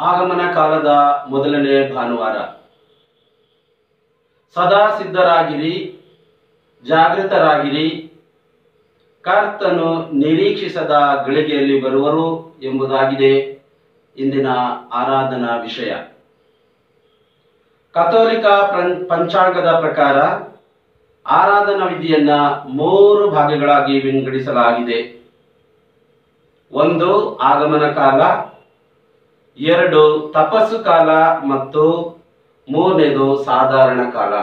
ಆಗಮನ ಕಾಲದ ಮೊದಲನೇ ಭಾನುವಾರ ಸದಾ ಸಿದ್ಧರಾಗಿರಿ ಜಾಗೃತರಾಗಿರಿ ಕರ್ತನು ನಿರೀಕ್ಷಿಸದ ಗಳಿಗೆಯಲ್ಲಿ ಬರುವರು ಎಂಬುದಾಗಿದೆ ಇಂದಿನ ಆರಾಧನಾ ವಿಷಯ ಕಥೋಲಿಕ ಪ್ರಂ- ಪಂಚಾಂಗದ ಪ್ರಕಾರ ಆರಾಧನಾ ವಿಧಿಯನ್ನ ಮೂರು ಭಾಗಗಳಾಗಿ ವಿಂಗಡಿಸಲಾಗಿದೆ ಒಂದು ಆಗಮನ ಕಾಲ ಎರಡು ತಪಸ್ಸು ಕಾಲ ಮತ್ತು ಮೂರನೇದು ಸಾಧಾರಣ ಕಾಲ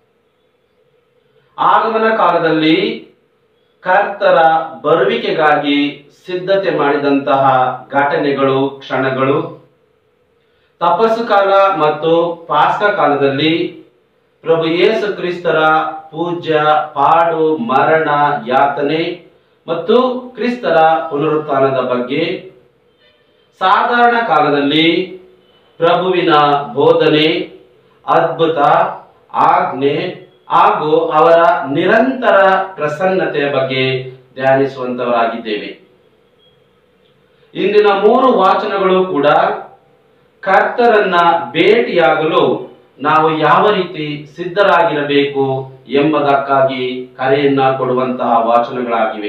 ಆಗಮನ ಕಾಲದಲ್ಲಿ ಕರ್ತರ ಬರುವಿಕೆಗಾಗಿ ಸಿದ್ಧತೆ ಮಾಡಿದಂತಹ ಘಟನೆಗಳು ಕ್ಷಣಗಳು ತಪಸ್ಸು ಕಾಲ ಮತ್ತು ಪಾಸ್ಕ ಕಾಲದಲ್ಲಿ ಪ್ರಭು ಯೇಸು ಕ್ರಿಸ್ತರ ಪೂಜ್ಯ ಪಾಡು ಮರಣ ಯಾತನೆ ಮತ್ತು ಕ್ರಿಸ್ತರ ಪುನರುತ್ಥಾನದ ಬಗ್ಗೆ ಸಾಧಾರಣ ಕಾಲದಲ್ಲಿ ಪ್ರಭುವಿನ ಬೋಧನೆ ಅದ್ಭುತ ಆಜ್ಞೆ ಹಾಗೂ ಅವರ ನಿರಂತರ ಪ್ರಸನ್ನತೆಯ ಬಗ್ಗೆ ಧ್ಯಾನಿಸುವಂತವರಾಗಿದ್ದೇವೆ ಇಂದಿನ ಮೂರು ವಾಚನಗಳು ಕೂಡ ಕರ್ತರನ್ನ ಭೇಟಿಯಾಗಲು ನಾವು ಯಾವ ರೀತಿ ಸಿದ್ಧರಾಗಿರಬೇಕು ಎಂಬುದಕ್ಕಾಗಿ ಕರೆಯನ್ನ ಕೊಡುವಂತಹ ವಾಚನಗಳಾಗಿವೆ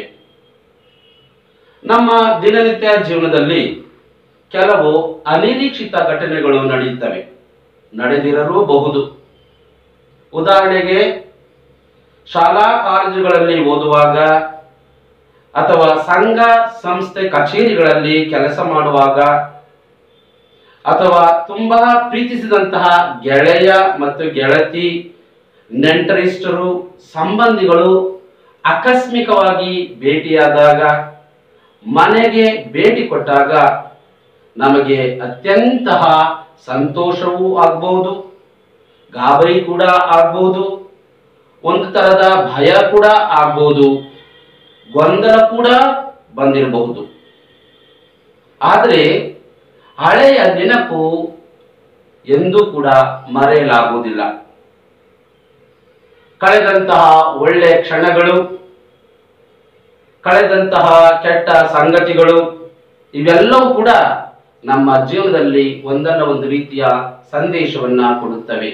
ನಮ್ಮ ದಿನನಿತ್ಯ ಜೀವನದಲ್ಲಿ ಕೆಲವು ಅನಿರೀಕ್ಷಿತ ಘಟನೆಗಳು ನಡೆಯುತ್ತವೆ ನಡೆದಿರಲೂಬಹುದು ಉದಾಹರಣೆಗೆ ಶಾಲಾ ಕಾಲೇಜುಗಳಲ್ಲಿ ಓದುವಾಗ ಅಥವಾ ಸಂಘ ಸಂಸ್ಥೆ ಕಚೇರಿಗಳಲ್ಲಿ ಕೆಲಸ ಮಾಡುವಾಗ ಅಥವಾ ತುಂಬಾ ಪ್ರೀತಿಸಿದಂತಹ ಗೆಳೆಯ ಮತ್ತು ಗೆಳತಿ ನೆಂಟರಿಷ್ಟರು ಸಂಬಂಧಿಗಳು ಆಕಸ್ಮಿಕವಾಗಿ ಭೇಟಿಯಾದಾಗ ಮನೆಗೆ ಭೇಟಿ ಕೊಟ್ಟಾಗ ನಮಗೆ ಅತ್ಯಂತ ಸಂತೋಷವೂ ಆಗ್ಬಹುದು ಗಾಬರಿ ಕೂಡ ಆಗ್ಬಹುದು ಒಂದು ತರದ ಭಯ ಕೂಡ ಆಗ್ಬಹುದು ಗೊಂದಲ ಕೂಡ ಬಂದಿರಬಹುದು ಆದರೆ ಹಳೆಯ ನೆನಪು ಎಂದೂ ಕೂಡ ಮರೆಯಲಾಗುವುದಿಲ್ಲ ಕಳೆದಂತಹ ಒಳ್ಳೆಯ ಕ್ಷಣಗಳು ಕಳೆದಂತಹ ಕೆಟ್ಟ ಸಂಗತಿಗಳು ಇವೆಲ್ಲವೂ ಕೂಡ ನಮ್ಮ ಜೀವನದಲ್ಲಿ ಒಂದಲ್ಲ ಒಂದು ರೀತಿಯ ಸಂದೇಶವನ್ನ ಕೊಡುತ್ತವೆ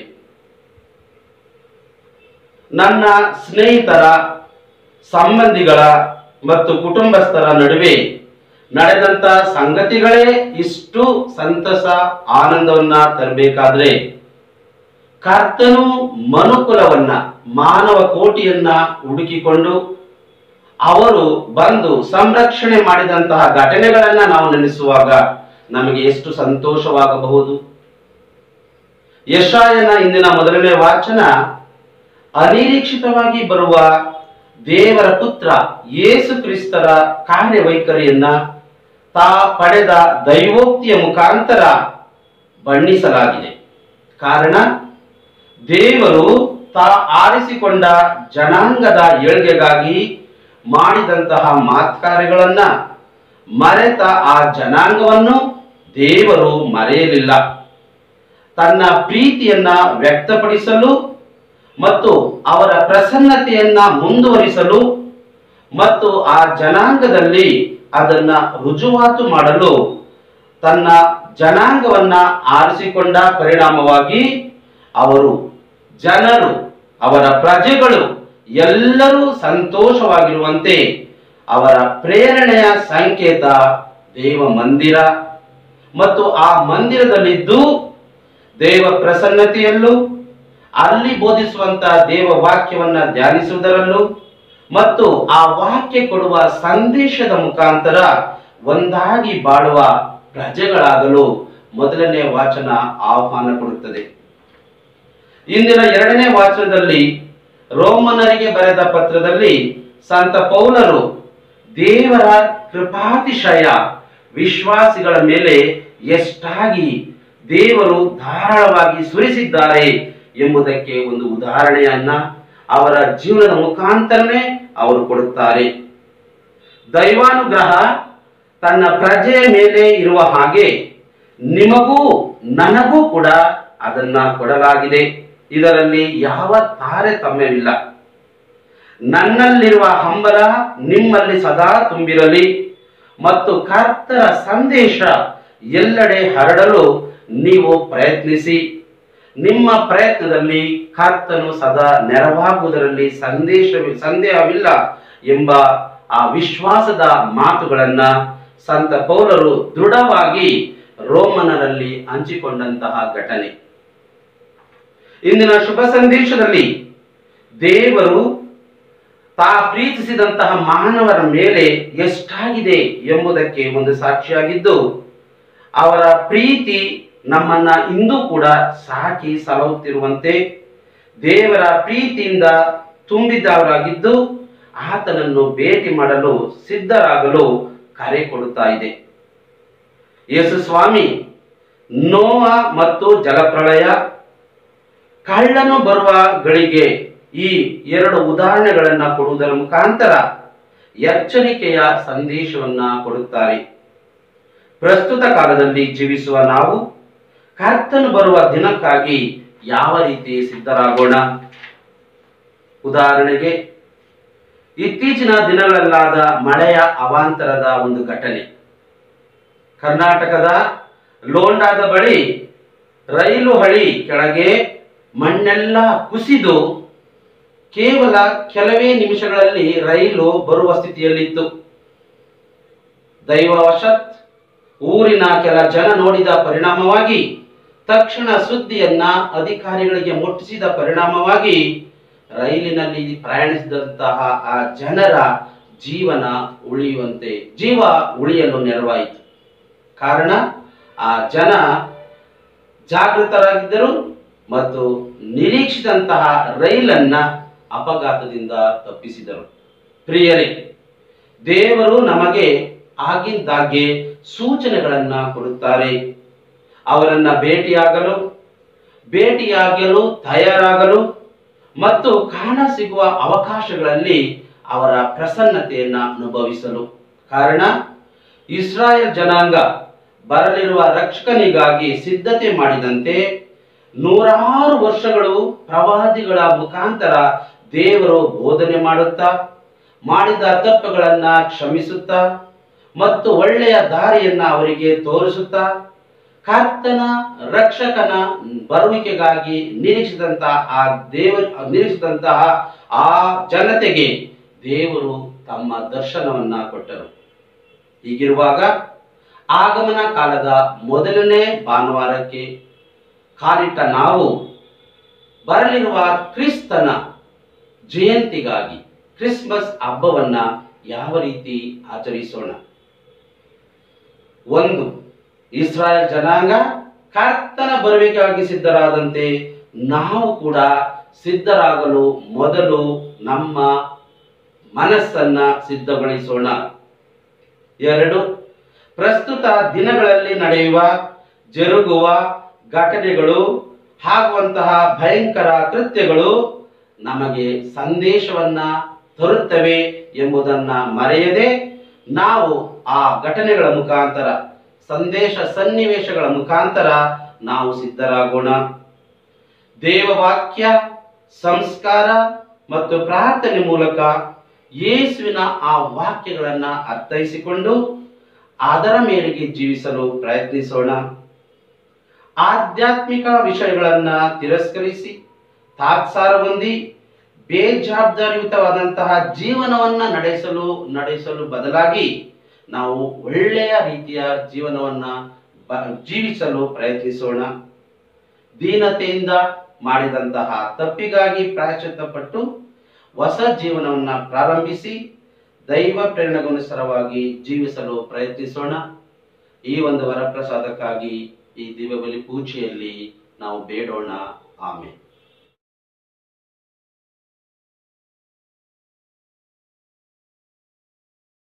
ನನ್ನ ಸ್ನೇಹಿತರ ಸಂಬಂಧಿಗಳ ಮತ್ತು ಕುಟುಂಬಸ್ಥರ ನಡುವೆ ನಡೆದಂತ ಸಂಗತಿಗಳೇ ಇಷ್ಟು ಸಂತಸ ಆನಂದವನ್ನ ತರಬೇಕಾದ್ರೆ ಕರ್ತನು ಮನುಕುಲವನ್ನ ಮಾನವ ಕೋಟಿಯನ್ನ ಹುಡುಕಿಕೊಂಡು ಅವರು ಬಂದು ಸಂರಕ್ಷಣೆ ಮಾಡಿದಂತಹ ಘಟನೆಗಳನ್ನ ನಾವು ನೆನೆಸುವಾಗ ನಮಗೆ ಎಷ್ಟು ಸಂತೋಷವಾಗಬಹುದು ಯಶಾಯನ ಇಂದಿನ ಮೊದಲನೇ ವಾಚನ ಅನಿರೀಕ್ಷಿತವಾಗಿ ಬರುವ ದೇವರ ಪುತ್ರ ಯೇಸು ಕ್ರಿಸ್ತರ ಕಾರ್ಯವೈಖರಿಯನ್ನ ತಾ ಪಡೆದ ದೈವೋಕ್ತಿಯ ಮುಖಾಂತರ ಬಣ್ಣಿಸಲಾಗಿದೆ ಕಾರಣ ದೇವರು ತಾ ಆರಿಸಿಕೊಂಡ ಜನಾಂಗದ ಏಳ್ಗೆಗಾಗಿ ಮಾಡಿದಂತಹ ಮಾತ್ಕಾರ್ಯಗಳನ್ನ ಮರೆತ ಆ ಜನಾಂಗವನ್ನು ದೇವರು ಮರೆಯಲಿಲ್ಲ ತನ್ನ ಪ್ರೀತಿಯನ್ನ ವ್ಯಕ್ತಪಡಿಸಲು ಮತ್ತು ಅವರ ಪ್ರಸನ್ನತೆಯನ್ನ ಮುಂದುವರಿಸಲು ಮತ್ತು ಆ ಜನಾಂಗದಲ್ಲಿ ಅದನ್ನ ರುಜುವಾತು ಮಾಡಲು ತನ್ನ ಜನಾಂಗವನ್ನ ಆರಿಸಿಕೊಂಡ ಪರಿಣಾಮವಾಗಿ ಅವರು ಜನರು ಅವರ ಪ್ರಜೆಗಳು ಎಲ್ಲರೂ ಸಂತೋಷವಾಗಿರುವಂತೆ ಅವರ ಪ್ರೇರಣೆಯ ಸಂಕೇತ ದೇವ ಮಂದಿರ ಮತ್ತು ಆ ಮಂದಿರದಲ್ಲಿದ್ದು ದೇವ ಪ್ರಸನ್ನತೆಯಲ್ಲೂ ಅಲ್ಲಿ ಬೋಧಿಸುವಂತ ದೇವ ವಾಕ್ಯವನ್ನ ಧ್ಯಾನಿಸುವುದರಲ್ಲೂ ಮತ್ತು ಆ ವಾಕ್ಯ ಕೊಡುವ ಸಂದೇಶದ ಮುಖಾಂತರ ಒಂದಾಗಿ ಬಾಳುವ ಪ್ರಜೆಗಳಾಗಲು ಮೊದಲನೇ ವಾಚನ ಆಹ್ವಾನ ಕೊಡುತ್ತದೆ ಇಂದಿನ ಎರಡನೇ ವಾಚನದಲ್ಲಿ ರೋಮನರಿಗೆ ಬರೆದ ಪತ್ರದಲ್ಲಿ ಸಂತ ಪೌಲರು ದೇವರ ಕೃಪಾತಿಶಯ ವಿಶ್ವಾಸಿಗಳ ಮೇಲೆ ಎಷ್ಟಾಗಿ ದೇವರು ಧಾರಾಳವಾಗಿ ಸುರಿಸಿದ್ದಾರೆ ಎಂಬುದಕ್ಕೆ ಒಂದು ಉದಾಹರಣೆಯನ್ನ ಅವರ ಜೀವನದ ಮುಖಾಂತರನೇ ಅವರು ಕೊಡುತ್ತಾರೆ ದೈವಾನುಗ್ರಹ ತನ್ನ ಪ್ರಜೆಯ ಮೇಲೆ ಇರುವ ಹಾಗೆ ನಿಮಗೂ ನನಗೂ ಕೂಡ ಅದನ್ನ ಕೊಡಲಾಗಿದೆ ಇದರಲ್ಲಿ ಯಾವ ತಾರತಮ್ಯವಿಲ್ಲ ನನ್ನಲ್ಲಿರುವ ಹಂಬಲ ನಿಮ್ಮಲ್ಲಿ ಸದಾ ತುಂಬಿರಲಿ ಮತ್ತು ಕರ್ತರ ಸಂದೇಶ ಎಲ್ಲೆಡೆ ಹರಡಲು ನೀವು ಪ್ರಯತ್ನಿಸಿ ನಿಮ್ಮ ಪ್ರಯತ್ನದಲ್ಲಿ ಕರ್ತನು ಸದಾ ನೆರವಾಗುವುದರಲ್ಲಿ ಸಂದೇಶ ಸಂದೇಹವಿಲ್ಲ ಎಂಬ ಆ ವಿಶ್ವಾಸದ ಮಾತುಗಳನ್ನ ಸಂತ ಪೌಲರು ದೃಢವಾಗಿ ರೋಮನರಲ್ಲಿ ಹಂಚಿಕೊಂಡಂತಹ ಘಟನೆ ಇಂದಿನ ಶುಭ ಸಂದೇಶದಲ್ಲಿ ದೇವರು ತಾ ಪ್ರೀತಿಸಿದಂತಹ ಮಾನವರ ಮೇಲೆ ಎಷ್ಟಾಗಿದೆ ಎಂಬುದಕ್ಕೆ ಒಂದು ಸಾಕ್ಷಿಯಾಗಿದ್ದು ಅವರ ಪ್ರೀತಿ ನಮ್ಮನ್ನ ಇಂದು ಕೂಡ ಸಾಕಿ ಸಲಹುತ್ತಿರುವಂತೆ ದೇವರ ಪ್ರೀತಿಯಿಂದ ತುಂಬಿದವರಾಗಿದ್ದು ಆತನನ್ನು ಭೇಟಿ ಮಾಡಲು ಸಿದ್ಧರಾಗಲು ಕರೆ ಕೊಡುತ್ತಾ ಇದೆ ಯೇಸು ಸ್ವಾಮಿ ನೋವ ಮತ್ತು ಜಲಪ್ರಳಯ ಕಳ್ಳನು ಬರುವ ಗಳಿಗೆ ಈ ಎರಡು ಉದಾಹರಣೆಗಳನ್ನ ಕೊಡುವುದರ ಮುಖಾಂತರ ಎಚ್ಚರಿಕೆಯ ಸಂದೇಶವನ್ನ ಕೊಡುತ್ತಾರೆ ಪ್ರಸ್ತುತ ಕಾಲದಲ್ಲಿ ಜೀವಿಸುವ ನಾವು ಕರ್ತನು ಬರುವ ದಿನಕ್ಕಾಗಿ ಯಾವ ರೀತಿ ಸಿದ್ಧರಾಗೋಣ ಉದಾಹರಣೆಗೆ ಇತ್ತೀಚಿನ ದಿನಗಳಲ್ಲಾದ ಮಳೆಯ ಅವಾಂತರದ ಒಂದು ಘಟನೆ ಕರ್ನಾಟಕದ ಲೋಂಡಾದ ಬಳಿ ರೈಲು ಹಳಿ ಕೆಳಗೆ ಮಣ್ಣೆಲ್ಲ ಕುಸಿದು ಕೇವಲ ಕೆಲವೇ ನಿಮಿಷಗಳಲ್ಲಿ ರೈಲು ಬರುವ ಸ್ಥಿತಿಯಲ್ಲಿತ್ತು ದೈವವಶತ್ ಊರಿನ ಕೆಲ ಜನ ನೋಡಿದ ಪರಿಣಾಮವಾಗಿ ತಕ್ಷಣ ಸುದ್ದಿಯನ್ನ ಅಧಿಕಾರಿಗಳಿಗೆ ಮುಟ್ಟಿಸಿದ ಪರಿಣಾಮವಾಗಿ ರೈಲಿನಲ್ಲಿ ಪ್ರಯಾಣಿಸಿದಂತಹ ಆ ಜನರ ಜೀವನ ಉಳಿಯುವಂತೆ ಜೀವ ಉಳಿಯಲು ನೆರವಾಯಿತು ಕಾರಣ ಆ ಜನ ಜಾಗೃತರಾಗಿದ್ದರು ಮತ್ತು ನಿರೀಕ್ಷಿಸಿದಂತಹ ರೈಲನ್ನ ಅಪಘಾತದಿಂದ ತಪ್ಪಿಸಿದರು ಪ್ರಿಯರೇ ದೇವರು ನಮಗೆ ಆಗಿಂದಾಗ್ಗೆ ಸೂಚನೆಗಳನ್ನ ಕೊಡುತ್ತಾರೆ ಅವರನ್ನ ಭೇಟಿಯಾಗಲು ಭೇಟಿಯಾಗಲು ತಯಾರಾಗಲು ಮತ್ತು ಕಾಣ ಸಿಗುವ ಅವಕಾಶಗಳಲ್ಲಿ ಅವರ ಪ್ರಸನ್ನತೆಯನ್ನ ಅನುಭವಿಸಲು ಕಾರಣ ಇಸ್ರಾಯೇಲ್ ಜನಾಂಗ ಬರಲಿರುವ ರಕ್ಷಕನಿಗಾಗಿ ಸಿದ್ಧತೆ ಮಾಡಿದಂತೆ ನೂರಾರು ವರ್ಷಗಳು ಪ್ರವಾದಿಗಳ ಮುಖಾಂತರ ದೇವರು ಬೋಧನೆ ಮಾಡುತ್ತಾ ಮಾಡಿದ ತಪ್ಪುಗಳನ್ನ ಕ್ಷಮಿಸುತ್ತಾ ಮತ್ತು ಒಳ್ಳೆಯ ದಾರಿಯನ್ನ ಅವರಿಗೆ ತೋರಿಸುತ್ತಾ ಕರ್ತನ ರಕ್ಷಕನ ಬರುವಿಕೆಗಾಗಿ ನಿರೀಕ್ಷಿಸಿದಂತಹ ಆ ದೇವ ನಿರೀಕ್ಷಿಸಿದಂತಹ ಆ ಜನತೆಗೆ ದೇವರು ತಮ್ಮ ದರ್ಶನವನ್ನ ಕೊಟ್ಟರು ಹೀಗಿರುವಾಗ ಆಗಮನ ಕಾಲದ ಮೊದಲನೇ ಭಾನುವಾರಕ್ಕೆ ಕಾಲಿಟ್ಟ ನಾವು ಬರಲಿರುವ ಕ್ರಿಸ್ತನ ಜಯಂತಿಗಾಗಿ ಕ್ರಿಸ್ಮಸ್ ಹಬ್ಬವನ್ನ ಯಾವ ರೀತಿ ಆಚರಿಸೋಣ ಒಂದು ಇಸ್ರಾಯೇಲ್ ಜನಾಂಗ ಕರ್ತನ ಬರುವಿಕೆಗಾಗಿ ಸಿದ್ಧರಾದಂತೆ ನಾವು ಕೂಡ ಸಿದ್ಧರಾಗಲು ಮೊದಲು ನಮ್ಮ ಮನಸ್ಸನ್ನ ಸಿದ್ಧಗೊಳಿಸೋಣ ಎರಡು ಪ್ರಸ್ತುತ ದಿನಗಳಲ್ಲಿ ನಡೆಯುವ ಜರುಗುವ ಘಟನೆಗಳು ಆಗುವಂತಹ ಭಯಂಕರ ಕೃತ್ಯಗಳು ನಮಗೆ ಸಂದೇಶವನ್ನ ತರುತ್ತವೆ ಎಂಬುದನ್ನ ಮರೆಯದೆ ನಾವು ಆ ಘಟನೆಗಳ ಮುಖಾಂತರ ಸಂದೇಶ ಸನ್ನಿವೇಶಗಳ ಮುಖಾಂತರ ನಾವು ಸಿದ್ಧರಾಗೋಣ ದೇವವಾಕ್ಯ ಸಂಸ್ಕಾರ ಮತ್ತು ಪ್ರಾರ್ಥನೆ ಮೂಲಕ ಯೇಸುವಿನ ಆ ವಾಕ್ಯಗಳನ್ನ ಅರ್ಥೈಸಿಕೊಂಡು ಅದರ ಮೇರೆಗೆ ಜೀವಿಸಲು ಪ್ರಯತ್ನಿಸೋಣ ಆಧ್ಯಾತ್ಮಿಕ ವಿಷಯಗಳನ್ನ ತಿರಸ್ಕರಿಸಿ ತಾತ್ಸಾರ ಹೊಂದಿ ಬೇಜವಾಬ್ದಾರಿಯುತವಾದಂತಹ ಜೀವನವನ್ನ ನಡೆಸಲು ನಡೆಸಲು ಬದಲಾಗಿ ನಾವು ಒಳ್ಳೆಯ ರೀತಿಯ ಜೀವನವನ್ನ ಬ- ಜೀವಿಸಲು ಪ್ರಯತ್ನಿಸೋಣ ದೀನತೆಯಿಂದ ಮಾಡಿದಂತಹ ತಪ್ಪಿಗಾಗಿ ಪ್ರಾಯಶ್ಚಿತ್ತಪಟ್ಟು ಹೊಸ ಜೀವನವನ್ನ ಪ್ರಾರಂಭಿಸಿ ದೈವ ಪ್ರೇರಣೆಗನುಸಾರವಾಗಿ ಜೀವಿಸಲು ಪ್ರಯತ್ನಿಸೋಣ ಈ ಒಂದು ವರಪ್ರಸಾದಕ್ಕಾಗಿ ಈ ದಿವ್ಯ ಬಲಿ ಪೂಜೆಯಲ್ಲಿ ನಾವು ಬೇಡೋಣ ಆಮೇಲೆ